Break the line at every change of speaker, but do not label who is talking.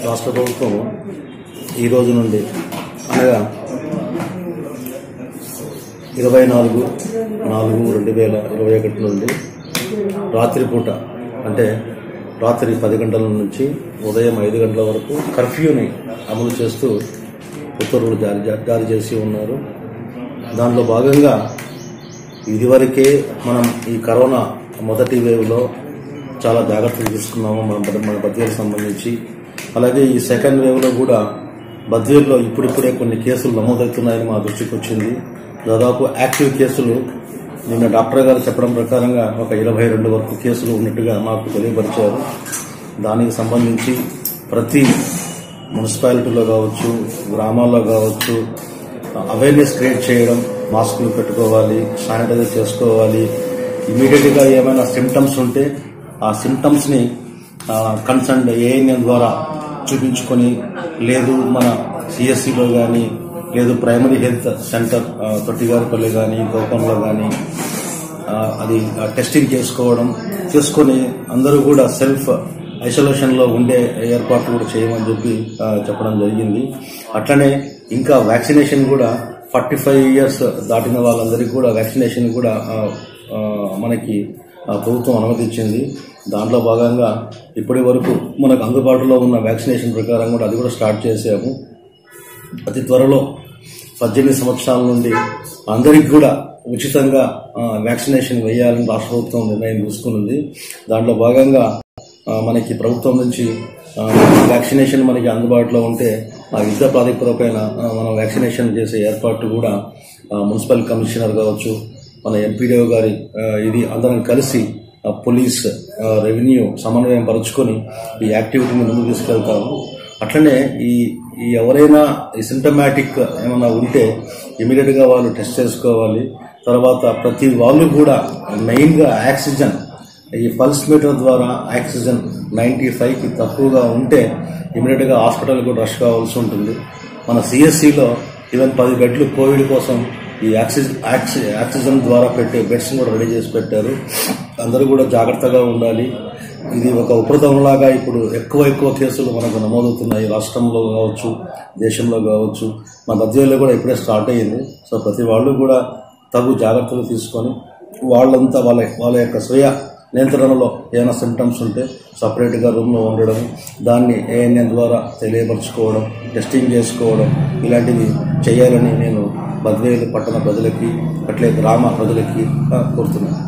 రాష్ట్ర ప్రభుత్వం ఈ రోజు నుండి అనగా ఇరవై నాలుగు నాలుగు రెండు వేల ఇరవై ఒకటి నుండి రాత్రిపూట అంటే రాత్రి పది గంటల నుంచి ఉదయం ఐదు గంటల వరకు కర్ఫ్యూని అమలు చేస్తూ ఉత్తర్వులు జారీ జారీ చేసి ఉన్నారు దానిలో భాగంగా ఇదివరకే మనం ఈ కరోనా మొదటి వేవ్లో చాలా జాగ్రత్తలు తీసుకున్నాము మన బ- మన బద్వేలకు సంబంధించి అలాగే ఈ సెకండ్ వేవ్లో కూడా బద్వేల్లో ఇప్పుడిప్పుడే కొన్ని కేసులు నమోదవుతున్నాయని మా దృష్టికి వచ్చింది దాదాపు యాక్టివ్ కేసులు నిన్న డాక్టర్ గారు చెప్పడం ప్రకారంగా ఒక ఇరవై రెండు వరకు కేసులు ఉన్నట్టుగా మాకు తెలియపరిచారు దానికి సంబంధించి ప్రతి మున్సిపాలిటీలో కావచ్చు గ్రామాల్లో కావచ్చు అవేర్నెస్ క్రియేట్ చేయడం మాస్కులు పెట్టుకోవాలి శానిటైజర్ చేసుకోవాలి ఇమీడియట్ గా ఏమైనా సిమ్టమ్స్ ఉంటే ఆ సిమ్టమ్స్ ని కన్సర్న్ ఏఎన్ఎం ద్వారా చూపించుకొని లేదు మన సిఎస్సిలో కానీ లేదు ప్రైమరీ హెల్త్ సెంటర్ ఆ, తొట్టిగారిపల్లి కానీ గోపంలో కానీ అది ఆ, టెస్టింగ్ చేసుకోవడం చేసుకొని అందరూ కూడా సెల్ఫ్ ఐసోలేషన్ లో ఉండే ఏర్పాట్లు కూడా చేయమని చెప్పి ఆ, చెప్పడం జరిగింది అట్లనే ఇంకా వ్యాక్సినేషన్ కూడా ఫార్టీ ఫైవ్ ఇయర్స్ దాటిన వాళ్ళందరికీ కూడా వ్యాక్సినేషన్ కూడా ఆ, ఆ, మనకి ఆ, ప్రభుత్వం అనుమతించింది దాంట్లో భాగంగా ఇప్పటి వరకు మనకు అందుబాటులో ఉన్న వ్యాక్సినేషన్ ప్రకారం కూడా అది కూడా స్టార్ట్ చేసాము అతి త్వరలో పద్దెనిమిది సంవత్సరాల నుండి అందరికి కూడా ఉచితంగా ఆ, వ్యాక్సినేషన్ వేయాలని రాష్ట్ర ప్రభుత్వం నిర్ణయం తీసుకున్నది దాంట్లో భాగంగా ఆ, మనకి ప్రభుత్వం నుంచి ఆ, వ్యాక్సినేషన్ మనకి అందుబాటులో ఉంటే ఆ యుద్ధ ప్రాతిపదికపైన ఆ, మనం వ్యాక్సినేషన్ చేసే ఏర్పాటు కూడా ఆ, మున్సిపల్ కమిషనర్ కావచ్చు మన ఎంపీడీఓ గారి ఆ, ఇది అందరం కలిసి ఆ, పోలీస్ ఆ, రెవెన్యూ సమన్వయం పరుచుకొని ఈ యాక్టివిటీని ముందుకు తీసుకెళ్తాము అట్లనే ఈ ఈ ఎవరైనా ఈ సింటమాటిక్ ఏమైనా ఉంటే ఇమీడియట్ గా వాళ్ళు టెస్ట్ చేసుకోవాలి తర్వాత ప్రతి వాళ్ళు కూడా మెయిన్ గా ఆక్సిజన్ ఈ పల్స్ మీటర్ ద్వారా ఆక్సిజన్ నైన్టీ ఫైవ్ కి తక్కువగా ఉంటే ఇమీడియట్ గా హాస్పిటల్ కూడా రష్ కావాల్సి ఉంటుంది మన సిఎస్సిలో ఈవెన్ పది బెడ్లు కోవిడ్ కోసం ఈ ఆక్సిజన్ ఆక్సి- ఆక్సిజన్ ద్వారా పెట్టే బెడ్స్ కూడా రెడీ చేసి పెట్టారు అందరూ కూడా జాగ్రత్తగా ఉండాలి ఇది ఒక ఉపద్రవంలాగా ఇప్పుడు ఎక్కువ ఎక్కువ కేసులు మనకు నమోదవుతున్నాయి రాష్ట్రంలో కావచ్చు దేశంలో కావచ్చు మన మధ్యలో కూడా ఇప్పుడే స్టార్ట్ అయ్యింది సో ప్రతి వాళ్ళు కూడా తగు జాగ్రత్తలు తీసుకొని వాళ్ళంతా వాళ్ళ వాళ్ళ యొక్క స్వీయ నియంత్రణలో ఏమైనా సిమ్టమ్స్ ఉంటే సపరేట్గా రూమ్లో ఉండడం దాన్ని ఏఎన్ఎన్ ద్వారా తెలియపరచుకోవడం టెస్టింగ్ చేసుకోవడం ఇలాంటివి చేయాలని నేను బద్వేలు పట్టణ ప్రజలకి అట్లే గ్రామ ప్రజలకి ఆ, కోరుతున్నాను